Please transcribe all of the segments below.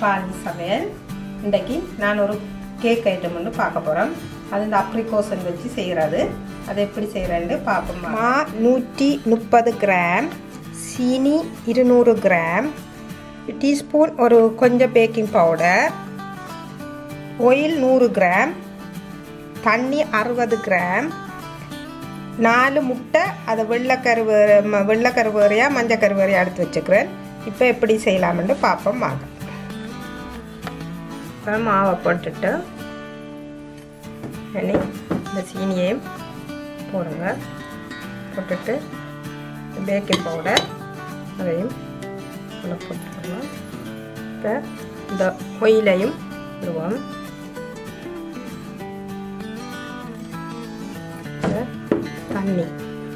பால் சமையல் இன்றைக்கு நான் ஒரு கேக் ஐட்டம் ஒன்று பார்க்க போகிறோம் அது இந்த அப்ரிகோசன் வச்சு செய்கிறது அது எப்படி செய்கிறேன்னு பார்ப்போம் மா நூற்றி முப்பது கிராம் சீனி இருநூறு கிராம் டீஸ்பூன் ஒரு கொஞ்சம் பேக்கிங் பவுடர் ஆயில் நூறு கிராம் தண்ணி அறுபது கிராம் நாலு முட்டை அதை வெள்ளைக்கருவு வெள்ளைக்கருவேறையா மஞ்சள் கருவேறையா எடுத்து வச்சுக்கிறேன் இப்போ எப்படி செய்யலாம்னு பார்ப்போம் வாங்க இப்போ மாவை போட்டுட்டு இனி இந்த சீனியையும் போடுங்க போட்டுட்டு பேக்கிங் பவுடர் அதையும் உள்ள போட்டுக்கணும் இப்போ இந்த ஒயிலையும் விடுவோம் தண்ணி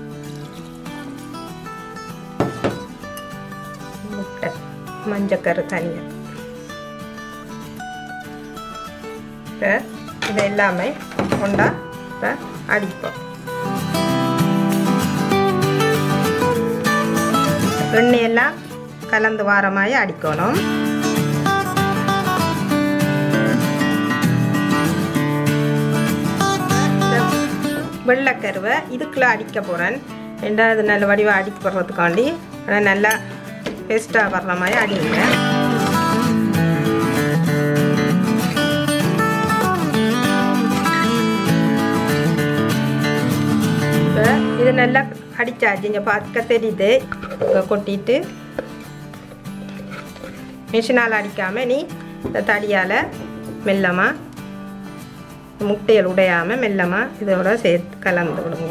முட்டை மஞ்சக்கரு தனியாக இப்போ இது எல்லாமே கொண்டா இப்போ அடிப்போம் எண்ணெயெல்லாம் கலந்து வாரமாய் அடிக்கணும் வெள்ளைக்கருவை இதுக்குள்ளே அடிக்க போகிறேன் ரெண்டாவது நல்ல வடிவாக அடிக்க போடுறதுக்காண்டி ஆனால் நல்லா பெஸ்ட்டாக வர்ற மாதிரி அடிங்க இப்போ இது நல்லா அடித்தாச்சு இங்கே பார்க்க தெரியுது இப்போ கொட்டிட்டு மிஷினால் அடிக்காமல் நீ இந்த தடியால் மெல்லமாக முட்டையில் உடையாமல் மெல்லமாக இதோட சேர்த்து கலந்து விடுங்க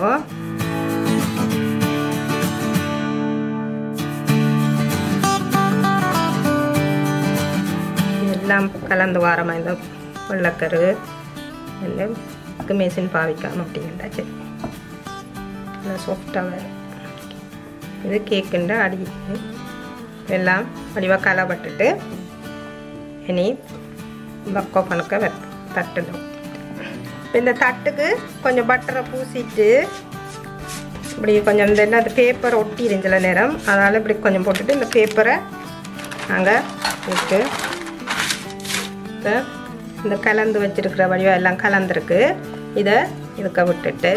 எல்லாம் கலந்து வாரமாக இந்த வெள்ளக்கரு எல்லாம் மிஷின் பாவிக்காமல் அப்படிங்கண்டா சரி நல்லா சாஃப்டாக வேறு இது கேக்குன்ற அடி எல்லாம் வடிவாக களைப்பட்டுட்டு இனி பக்கோ பணக்க வெ தட்டுடும் இப்போ இந்த தட்டுக்கு கொஞ்சம் பட்டரை பூசிட்டு இப்படி கொஞ்சம் இந்த என்ன பேப்பர் ஒட்டிடும் சில நேரம் அதனால் இப்படி கொஞ்சம் போட்டுட்டு இந்த பேப்பரை நாங்கள் விட்டு இப்போ இந்த கலந்து வச்சுருக்கிற வடிவம் எல்லாம் கலந்துருக்கு இதை இதுக்க விட்டுட்டு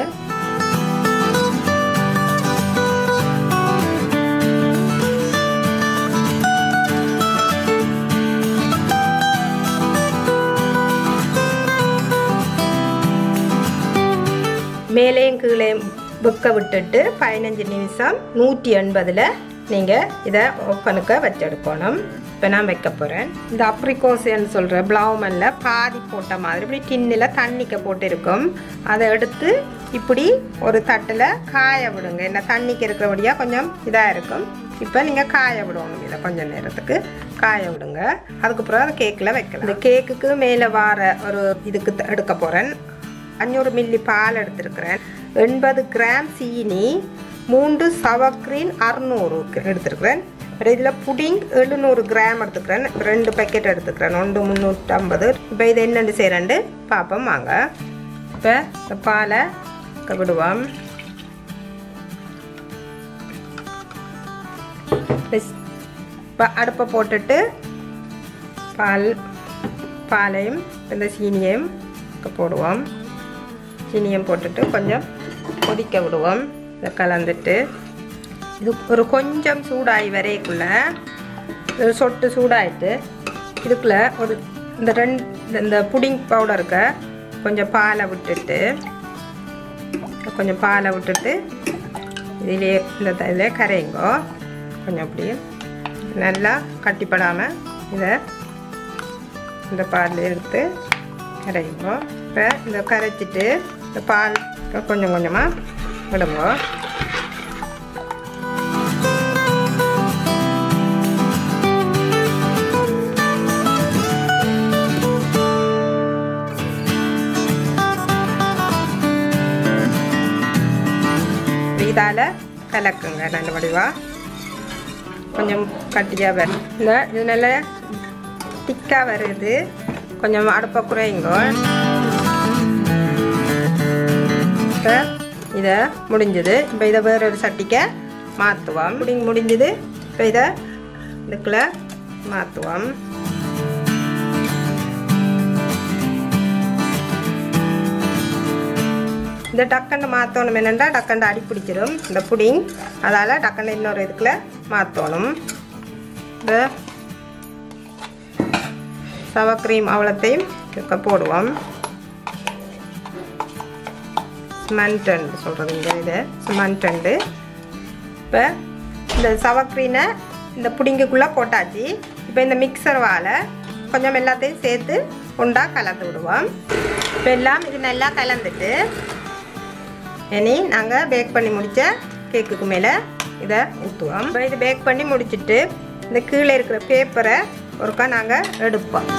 மேலேயும் கீழே வெக்க விட்டுட்டு பதினஞ்சு நிமிஷம் நூற்றி எண்பதில் நீங்கள் இதை ஓப்பனுக்கு வச்செடுக்கணும் இப்போ நான் வைக்க போகிறேன் இந்த அப்ரிகோசன்னு சொல்கிற பிளவுமனில் பாதி போட்ட மாதிரி இப்படி டின்னில் தண்ணிக்க போட்டு இருக்கும் அதை எடுத்து இப்படி ஒரு தட்டில் காய விடுங்க என்ன தண்ணிக்கு இருக்கிறபடியாக கொஞ்சம் இதாக இருக்கும் இப்போ நீங்கள் காய விடணும் இதை கொஞ்சம் நேரத்துக்கு காய விடுங்க அதுக்கப்புறம் அதை கேக்கில் வைக்கலாம் இந்த கேக்குக்கு மேலே வார ஒரு இதுக்கு எடுக்க போகிறேன் அஞ்சூறு மில்லி பால் எடுத்திருக்கிறேன் எண்பது கிராம் சீனி மூன்று சவக்ரீன் அறுநூறு எடுத்திருக்கிறேன் இதில் புடிங் எழுநூறு கிராம் எடுத்துக்கிறேன் ரெண்டு பேக்கெட் எடுத்துக்கிறேன் ஒன்று முந்நூற்றம்பது இப்போ இதை என்னென்னு செய்கிறேன்ட்டு பார்ப்போம் வாங்க இப்போ இந்த பாலை விடுவோம் இப்போ அடுப்பை போட்டுட்டு பால் பாலையும் இந்த சீனியையும் போடுவோம் சீனியம் போட்டுட்டு கொஞ்சம் கொதிக்க விடுவோம் இதை கலந்துட்டு இது ஒரு கொஞ்சம் சூடாகி வரைக்குள்ள ஒரு சொட்டு சூடாயிட்டு இதுக்குள்ளே ஒரு இந்த ரெண்டு இந்த புடிங் பவுடருக்கு கொஞ்சம் பாலை விட்டுட்டு கொஞ்சம் பாலை விட்டுட்டு இதிலே இந்த இதில் கரையுங்கோ கொஞ்சம் அப்படி நல்லா கட்டிப்படாமல் இதை இந்த பால் எடுத்து கரையுங்கோ இப்போ இந்த கரைச்சிட்டு இந்த பால் கொஞ்சம் கொஞ்சமாக விடுங்க இதால் கலக்குங்க நல்ல வடிவாக கொஞ்சம் கட்டியாக வரும் இந்த இது நல்லா திக்காக வருது கொஞ்சம் அடுப்பை குறையுங்க இப்போ இதை முடிஞ்சது இப்போ இதை வேற ஒரு சட்டிக்கு மாற்றுவோம் முடிங் முடிஞ்சது இப்போ இதை இதுக்குள்ள மாற்றுவோம் இந்த டக்கண்டு மாற்றணும் என்னென்னா டக்கண்டு அடி பிடிச்சிடும் இந்த புடிங் அதால் டக்கண்டு இன்னொரு இதுக்குள்ள மாற்றணும் இந்த சவ க்ரீம் அவ்வளோத்தையும் இதுக்கு போடுவோம் சிமெண்ட்ண்டு சொல்கிறது இந்த இது சிமெண்ட்ண்டு இப்போ இந்த சவக்ரீனை இந்த புடிங்குக்குள்ளே போட்டாச்சு இப்போ இந்த மிக்சர் வாழை கொஞ்சம் எல்லாத்தையும் சேர்த்து உண்டா கலந்து விடுவோம் இப்போ எல்லாம் இது நல்லா கலந்துட்டு இனி நாங்கள் பேக் பண்ணி முடித்த கேக்குக்கு மேலே இதை ஊற்றுவோம் இப்போ இது பேக் பண்ணி முடிச்சுட்டு இந்த கீழே இருக்கிற பேப்பரை ஒருக்கா நாங்கள் எடுப்போம்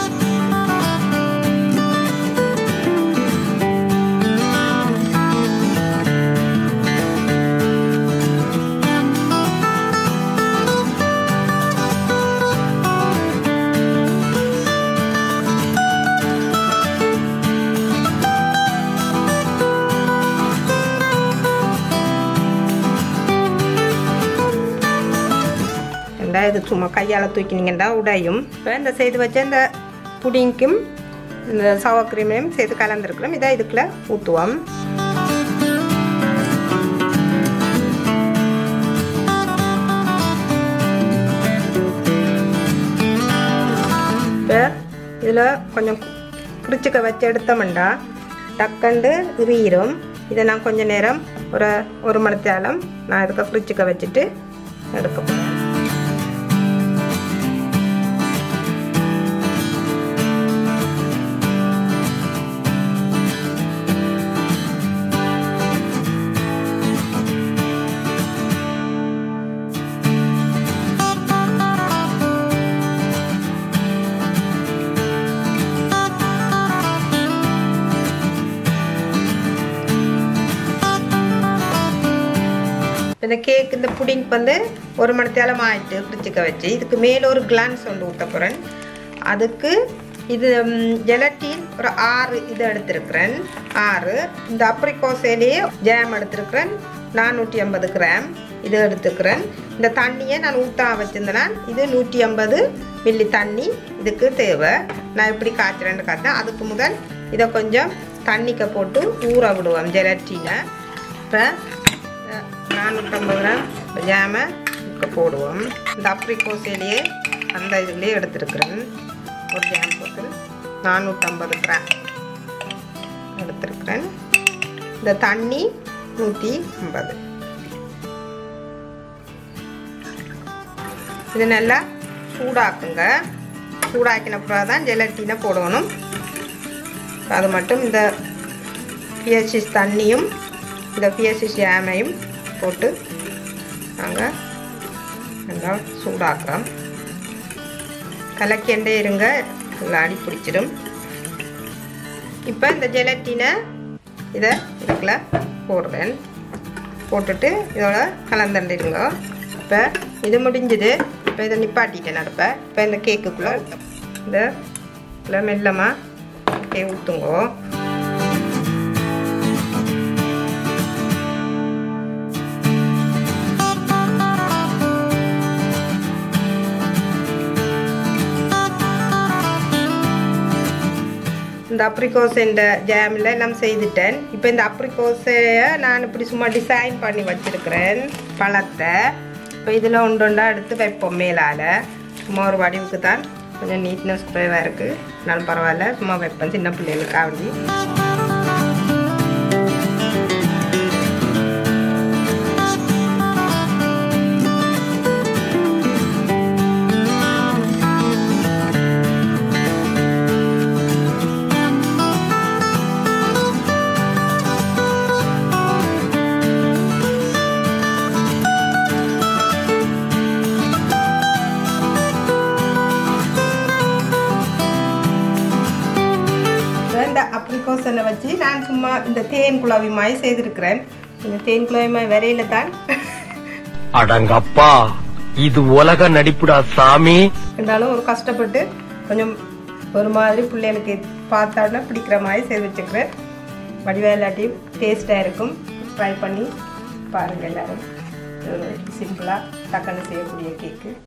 ரெண்டா இது சும்மா கையால் தூக்கினீங்கன்னா உடையும் இப்போ இந்த செய்து வச்ச இந்த புடிங்க்கும் இந்த சவ கிரீமையும் சேர்த்து கலந்துருக்கிறோம் இதை இதுக்குள்ள ஊற்றுவோம் இப்போ இதில் கொஞ்சம் பிடிச்சிக்க வச்சு எடுத்தோம்டா டக்கண்டு விரியிரும் இதை நான் கொஞ்ச நேரம் ஒரு ஒரு மணி நேரம் நான் இதுக்கு ஃப்ரிட்ஜுக்க வச்சுட்டு எடுக்க போகிறேன் இந்த கேக் இந்த புடிங் வந்து ஒரு மணி நேரம் ஆயிட்டு ஃப்ரிட்ஜுக்க வச்சு இதுக்கு மேலே ஒரு கிளான்ஸ் ஒன்று ஊற்ற போகிறேன் அதுக்கு இது ஜெலட்டின் ஒரு ஆறு இது எடுத்திருக்கிறேன் ஆறு இந்த அப்ரிகோசையிலேயே ஜாம் எடுத்திருக்கிறேன் நானூற்றி ஐம்பது கிராம் இது எடுத்துக்கிறேன் இந்த தண்ணியை நான் ஊற்றாம வச்சுருந்தேன்னா இது நூற்றி ஐம்பது மில்லி தண்ணி இதுக்கு தேவை நான் எப்படி காய்ச்சுறேன்னு காட்டினேன் அதுக்கு முதல் இதை கொஞ்சம் தண்ணிக்க போட்டு ஊற விடுவோம் ஜெலட்டினை இப்போ நானூற்றம்பது கிராம் ஜாமை இதுக்கு போடுவோம் இந்த அப்ரிகோசையிலேயே அந்த இதுலேயே எடுத்துருக்குறேன் ஒரு ஜாம் போட்டு நானூற்றம்பது கிராம் எடுத்துருக்குறேன் இந்த தண்ணி நூற்றி ஐம்பது இது நல்லா சூடாக்குங்க சூடாக்கின பிறகு தான் ஜெலட்டினை போடணும் அது மட்டும் இந்த பிஎஸ்சிஸ் தண்ணியும் இந்த பிஎஸ்சிஸ் ஜாமையும் போட்டு நாங்கள் நல்லா சூடாக்குறோம் கலக்கிண்டே இருங்க நல்லா அடி பிடிச்சிடும் இப்போ இந்த ஜெலட்டினை இதை இதுக்குள்ள போடுறேன் போட்டுட்டு இதோட கலந்துருங்க இப்போ இது முடிஞ்சுது இப்போ இதை நிப்பாட்டிட்டேன் நடப்ப இப்போ இந்த கேக்குக்குள்ளே இந்த இதில் மெல்லமாக கே ஊற்றுங்கோ இந்த அப்ரிகோஸிൻ്റെ ஜாமில் எல்லாம் செய்துட்டேன் இப்போ இந்த அப்ரிகோஸையை நான் இப்படி சும்மா டிசைன் பண்ணி வச்சுருக்கிறேன் பழத்தை இப்போ இதில் ஒன்று ஒன்றா எடுத்து வைப்போம் மேலால் சும்மா ஒரு வடிவுக்கு தான் கொஞ்சம் நீட்னஸ் குறைவாக இருக்குது இருந்தாலும் பரவாயில்ல சும்மா வைப்பேன் சின்ன பிள்ளைகளுக்காண்டி இந்த அப்ரிகோசனை வச்சு நான் சும்மா இந்த தேன் குழாவி மாதிரி செய்திருக்கிறேன் இந்த தேன் குழாவி மாதிரி வரையில தான் அடங்கப்பா இது உலக நடிப்புடா சாமி இருந்தாலும் ஒரு கஷ்டப்பட்டு கொஞ்சம் ஒரு மாதிரி பிள்ளைகளுக்கு பார்த்தாலும் பிடிக்கிற மாதிரி செய்து வச்சுக்கிறேன் வடிவா இல்லாட்டியும் டேஸ்ட்டாக இருக்கும் ட்ரை பண்ணி பாருங்கள் எல்லாரும் சிம்பிளாக டக்குன்னு செய்யக்கூடிய கேக்கு